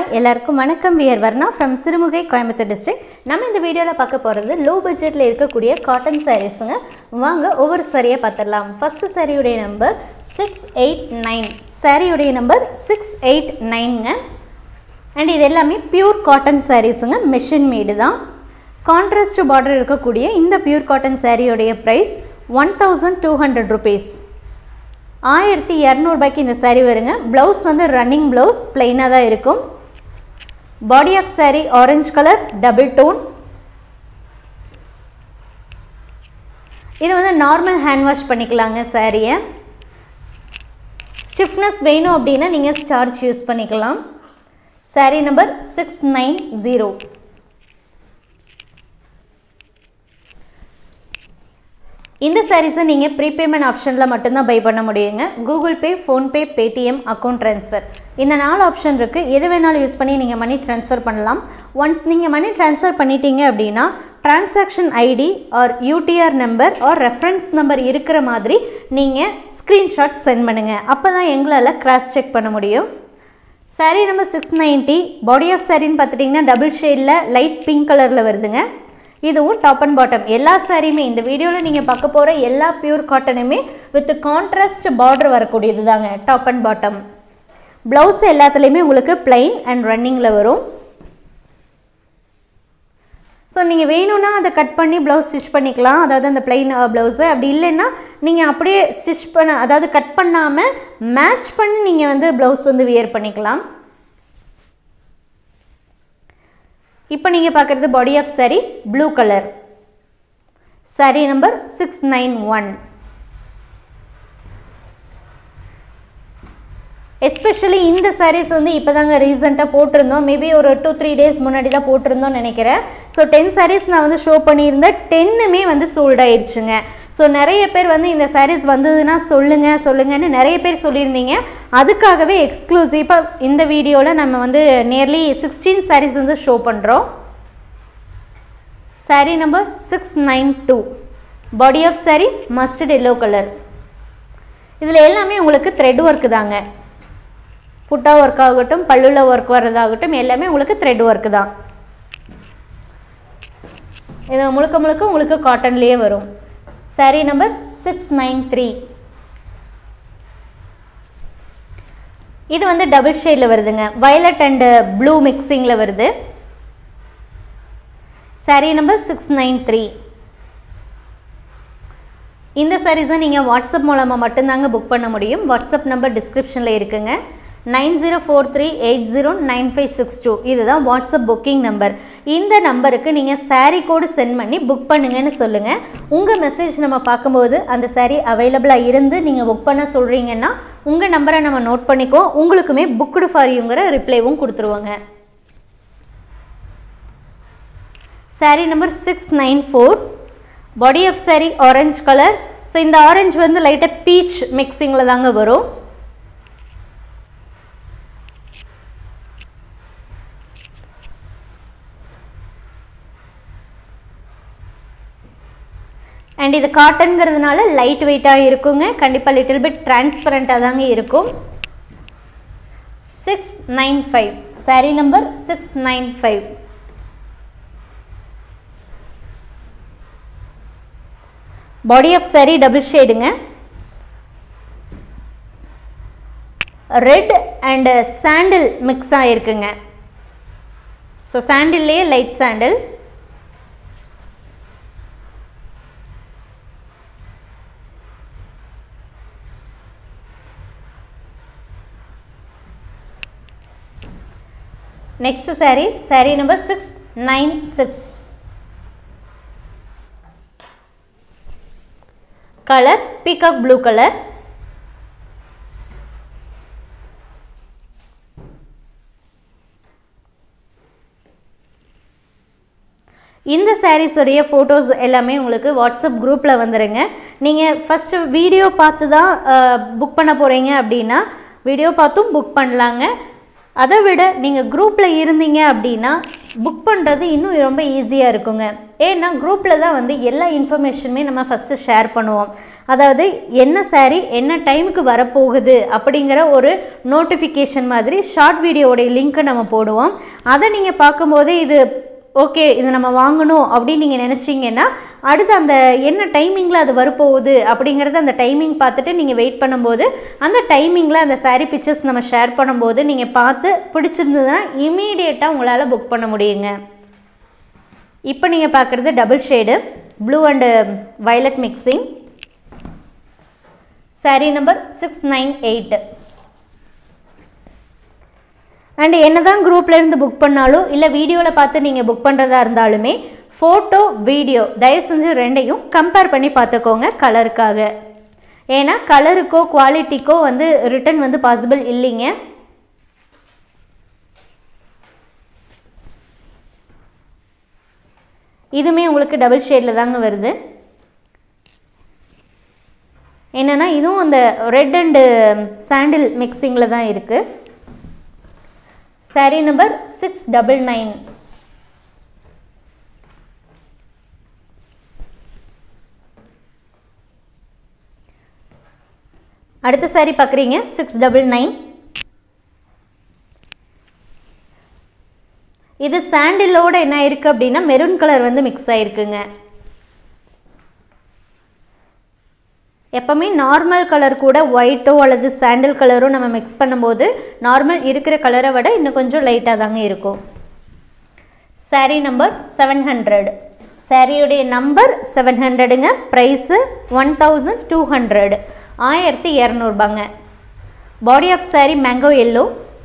எல்லாருக்கும் வணக்கம் we're Varna from Sirumugai Coimbatore district நம்ம இந்த வீடியோவில் பார்க்க போகிறது லோ பட்ஜெட்டில் இருக்கக்கூடிய காட்டன் சாரீஸுங்க வாங்க ஒவ்வொரு சாரியை பார்த்துடலாம் ஃபஸ்ட்டு சாரியுடைய நம்பர் சிக்ஸ் எயிட் நைன் சாரியுடைய நம்பர் சிக்ஸ் எயிட் நைனுங்க அண்ட் இது எல்லாமே பியூர் காட்டன் சாரீஸுங்க மிஷின் மேடு தான் கான்ட்ராஸ்ட் பார்டர் இருக்கக்கூடிய இந்த பியூர் காட்டன் சாரியோடைய price one thousand two hundred rupees ஆயிரத்தி இரநூறுபாய்க்கு இந்த saree வருங்க ப்ளவுஸ் வந்து ரன்னிங் ப்ளவுஸ் பிளெயினாக தான் இருக்கும் body of saree orange colour double tone இது வந்து நார்மல் ஹேண்ட் வாஷ் பண்ணிக்கலாங்க சாரியை ஸ்டிஃப்னஸ் வேணும் அப்படின்னா நீங்கள் ஸ்டார்ச் யூஸ் பண்ணிக்கலாம் saree number six nine zero இந்த சாரீஸை நீங்கள் ப்ரீபேமெண்ட் ஆப்ஷனில் மட்டும்தான் பை பண்ண முடியுங்க Google Pay PhonePe Paytm account transfer இந்த நாலு ஆப்ஷன் இருக்குது எது வேணாலும் யூஸ் பண்ணி நீங்கள் மணி ட்ரான்ஸ்ஃபர் பண்ணலாம் ஒன்ஸ் நீங்கள் மணி ட்ரான்ஸ்ஃபர் பண்ணிட்டீங்க அப்படின்னா transaction ID or UTR number or reference number இருக்கிற மாதிரி நீங்கள் ஸ்க்ரீன்ஷாட் சென்ட் பண்ணுங்கள் அப்போ தான் எங்களால் கிராஸ் செக் பண்ண முடியும் saree number six ninety body of சாரின்னு பார்த்துட்டிங்கன்னா டபுள் ஷேடில் லைட் பிங்க் கலரில் வருதுங்க இதுவும் டாப் அண்ட் பாட்டம் எல்லா சாரியுமே இந்த வீடியோவில் நீங்கள் பார்க்க போகிற எல்லா பியூர் காட்டனுமே வித் கான்ட்ராஸ்ட் பார்டர் வரக்கூடியது தாங்க டாப் அண்ட் பாட்டம் ப்ளவுஸ் எல்லாத்துலேயுமே உங்களுக்கு பிளைன் அண்ட் ரன்னிங்கில் வரும் ஸோ நீங்கள் வேணும்னா அதை கட் பண்ணி ப்ளவுஸ் ஸ்டிச் பண்ணிக்கலாம் அதாவது அந்த பிளைன் ப்ளவுஸு அப்படி இல்லைன்னா நீங்கள் அப்படியே ஸ்டிச் பண்ண அதாவது கட் பண்ணாமல் மேட்ச் பண்ணி நீங்கள் வந்து ப்ளவுஸ் வந்து வியர் பண்ணிக்கலாம் இப்போ நீங்கள் பார்க்குறது body of saree blue colour saree number six nine one especially இந்த சாரீஸ் வந்து இப்போ தாங்க ரீசெண்டாக போட்டிருந்தோம் மேபி ஒரு டூ த்ரீ டேஸ் முன்னாடி தான் போட்டிருந்தோம்னு நினைக்கிறேன் ஸோ டென் சாரீஸ் நான் வந்து ஷோ பண்ணியிருந்தேன் டென்னுமே வந்து சோல்ட் ஆயிடுச்சுங்க ஸோ நிறைய பேர் வந்து இந்த சாரீஸ் வந்ததுன்னா சொல்லுங்கள் சொல்லுங்கன்னு நிறைய பேர் சொல்லியிருந்தீங்க அதுக்காகவே எக்ஸ்க்ளூசிவாக இந்த வீடியோவில் நம்ம வந்து நியர்லி சிக்ஸ்டீன் சாரீஸ் வந்து ஷோ பண்ணுறோம் saree number six nine two body of saree mustard yellow colour இதில் எல்லாமே உங்களுக்கு த்ரெட் ஒர்க்கு தாங்க புட்டா ஒர்க் ஆகட்டும் பல்லுல ஒர்க் வர்றதாகட்டும் எல்லாமே உங்களுக்கு த்ரெட் ஒர்க்கு தான் இது முழுக்க முழுக்க உங்களுக்கு காட்டன்லேயே வரும் saree number six nine three இது வந்து டபுள் ஷேடில் வருதுங்க வயலட் அண்டு ப்ளூ மிக்சிங்கில் வருது saree number six nine three இந்த சாரீஸை நீங்கள் வாட்ஸ்அப் மூலமாக மட்டும்தாங்க புக் பண்ண முடியும் வாட்ஸ்அப் நம்பர் டிஸ்கிரிப்ஷனில் இருக்குங்க nine zero four three eight zero nine five six two இதுதான் வாட்ஸ்அப் புக்கிங் நம்பர் இந்த நம்பருக்கு நீங்கள் சாரீ கோடு சென்ட் பண்ணி புக் பண்ணுங்கன்னு சொல்லுங்கள் உங்கள் மெசேஜ் நம்ம பார்க்கும்போது அந்த சாரீ அவைலபிளாக இருந்து நீங்கள் புக் பண்ண சொல்கிறீங்கன்னா உங்கள் நம்பரை நம்ம நோட் பண்ணிக்கோ உங்களுக்குமே புக்குடு ஃபார் யூங்கிற ரிப்ளைவும் கொடுத்துருவாங்க saree number six nine four body of saree orange colour so இந்த ஆரஞ்சு வந்து லைட்டாக பீச் மிக்சிங்கில் தாங்க வரும் அண்ட் இது காட்டன்கிறதுனால லைட் வெயிட்டாக இருக்குங்க கண்டிப்பாக லிட்டில் பிட் டிரான்ஸ்பரண்ட்டாக தாங்க இருக்கும் six nine five saree number six nine five body of saree double ஷேடுங்க ரெட் அண்டு சாண்டில் மிக்ஸ் ஆகிருக்குங்க ஸோ சாண்டில்லையே light sandal next saree saree number six nine six colour peacock blue colour இந்த சாரீஸுடைய ஃபோட்டோஸ் எல்லாமே உங்களுக்கு வாட்ஸ்அப் குரூப்பில் வந்துடுங்க நீங்கள் ஃபஸ்ட்டு வீடியோ பார்த்து தான் புக் பண்ண போகிறீங்க அப்படின்னா வீடியோ பார்த்தும் புக் பண்ணலாங்க அதை விட நீங்கள் குரூப்பில் இருந்தீங்க அப்படின்னா புக் பண்ணுறது இன்னும் ரொம்ப ஈஸியாக இருக்குங்க ஏன்னா குரூப்பில் தான் வந்து எல்லா இன்ஃபர்மேஷனுமே நம்ம ஃபஸ்ட்டு ஷேர் பண்ணுவோம் அதாவது என்ன சாரீ என்ன டைமுக்கு வரப்போகுது அப்படிங்கிற ஒரு நோட்டிஃபிகேஷன் மாதிரி ஷார்ட் வீடியோவோடைய லிங்க்கை நம்ம போடுவோம் அதை நீங்கள் பார்க்கும்போது இது ஓகே இது நம்ம வாங்கணும் அப்படின்னு நீங்கள் நினச்சிங்கன்னா அடுத்து அந்த என்ன டைமிங்கில் அது வரப்போகுது அப்படிங்கிறத அந்த டைமிங் பார்த்துட்டு நீங்கள் வெயிட் பண்ணும்போது அந்த டைமிங்கில் அந்த சாரீ பிக்சர்ஸ் நம்ம ஷேர் பண்ணும்போது நீங்கள் பார்த்து பிடிச்சிருந்ததுன்னா இமீடியட்டாக உங்களால் புக் பண்ண முடியுங்க இப்போ நீங்கள் பார்க்குறது double shade blue and violet mixing saree number six nine eight and என்ன தான் குரூப்லேருந்து புக் பண்ணாலும் இல்லை வீடியோவில் பார்த்து நீங்கள் புக் பண்ணுறதா இருந்தாலுமே ஃபோட்டோ வீடியோ தயவு செஞ்சு ரெண்டையும் கம்பேர் பண்ணி பார்த்துக்கோங்க கலருக்காக ஏன்னா கலருக்கோ குவாலிட்டிக்கோ வந்து ரிட்டன் வந்து பாசிபிள் இல்லைங்க இதுவுமே உங்களுக்கு டபுள் ஷேடில் தாங்க வருது என்னென்னா இதுவும் அந்த ரெட் அண்டு சாண்டில் மிக்சிங்கில் தான் இருக்குது saree number six double nine அடுத்த சாரீ பார்க்குறீங்க சிக்ஸ் டபுள் நைன் இது சாண்டிலோட என்ன இருக்குது அப்படின்னா மெரூன் கலர் வந்து மிக்ஸ் ஆகிருக்குங்க எப்போவுமே நார்மல் கலர் கூட ஒயிட்டோ அல்லது சாண்டில் கலரோ நம்ம மிக்ஸ் பண்ணும்போது நார்மல் இருக்கிற கலரை விட இன்னும் கொஞ்சம் லைட்டாக தாங்க இருக்கும் சாரீ நம்பர் செவன் ஹண்ட்ரட் சாரியுடைய நம்பர் செவன் ஹண்ட்ரடுங்க price one thousand two hundred ஆயிரத்தி இரநூறுபாங்க body of saree mango yellow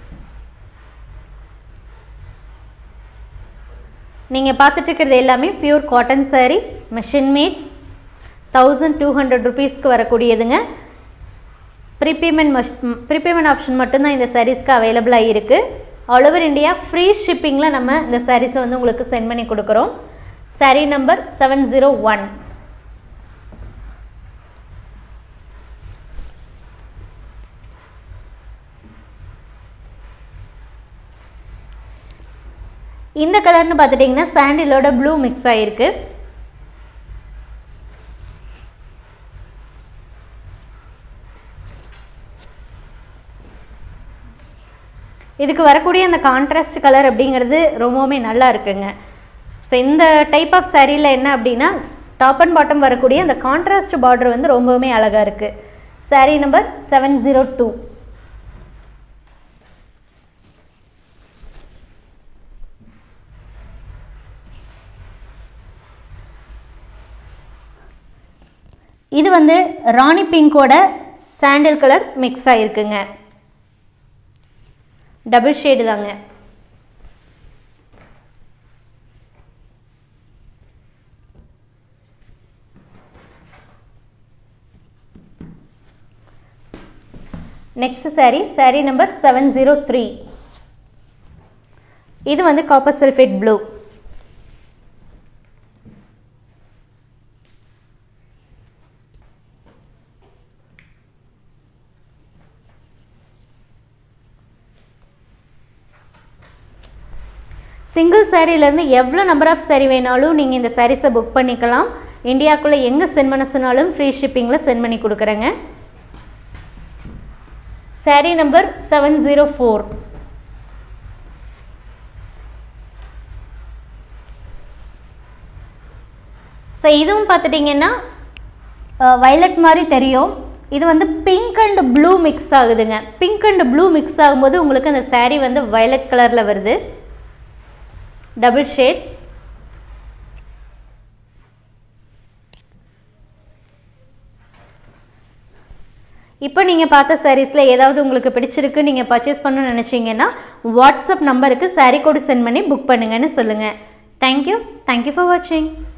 நீங்கள் பார்த்துட்டு இருக்கிறது எல்லாமே pure cotton saree machine made thousand two hundred ருபீஸ்க்கு வரக்கூடியதுங்க ப்ரீபேமெண்ட் மஷ் ப்ரீபேமெண்ட் ஆப்ஷன் மட்டும்தான் இந்த சாரீஸ்க்கு அவைலபிளாக இருக்குது ஆல் ஓவர் இந்தியா ஃப்ரீ ஷிப்பிங்கில் நம்ம இந்த சாரீஸை வந்து உங்களுக்கு சென்ட் பண்ணி கொடுக்குறோம் saree number seven zero one இந்த கலர்னு பார்த்துட்டிங்கன்னா சாண்டிலோட ப்ளூ மிக்ஸ் ஆகிருக்கு இதுக்கு வரக்கூடிய அந்த கான்ட்ராஸ்ட் கலர் அப்படிங்கிறது ரொம்பவுமே நல்லா இருக்குங்க ஸோ இந்த டைப் ஆஃப் சாரியில் என்ன அப்படின்னா டாப் அண்ட் பாட்டம் வரக்கூடிய அந்த கான்ட்ராஸ்ட் பார்டர் வந்து ரொம்பவுமே அழகாக இருக்குது saree number seven zero two இது வந்து ராணி பிங்கோட சாண்டில் கலர் மிக்ஸ் ஆகிருக்குங்க டபுள் ஷேடு தாங்க next saree saree number seven zero three இது வந்து காப்பர் சல்ஃபேட் ப்ளூ சிங்கிள் சாரீலேருந்து எவ்வளோ நம்பர் ஆஃப் சாரீ வேணாலும் நீங்கள் இந்த சாரீஸை புக் பண்ணிக்கலாம் இந்தியாவுக்குள்ளே எங்கே சென்ட் பண்ண சொன்னாலும் ஃப்ரீ ஷிப்பிங்கில் சென்ட் பண்ணி கொடுக்குறேங்க saree number seven zero four so இதுவும் பார்த்துட்டிங்கன்னா வயலட் மாதிரி தெரியும் இது வந்து பிங்க் அண்ட் ப்ளூ மிக்ஸ் ஆகுதுங்க பிங்க் அண்ட் ப்ளூ மிக்ஸ் ஆகும்போது உங்களுக்கு அந்த சாரீ வந்து வயலட் கலரில் வருது டபுள் ஷேட் இப்போ நீங்கள் பார்த்த சாரீஸில் ஏதாவது உங்களுக்கு பிடிச்சிருக்கு நீங்கள் பர்ச்சேஸ் பண்ணணும்னு நினச்சிங்கன்னா வாட்ஸ்அப் நம்பருக்கு சாரீ கோடு சென்ட் பண்ணி புக் பண்ணுங்கன்னு சொல்லுங்கள் தேங்க்யூ தேங்க்யூ ஃபார் வாட்சிங்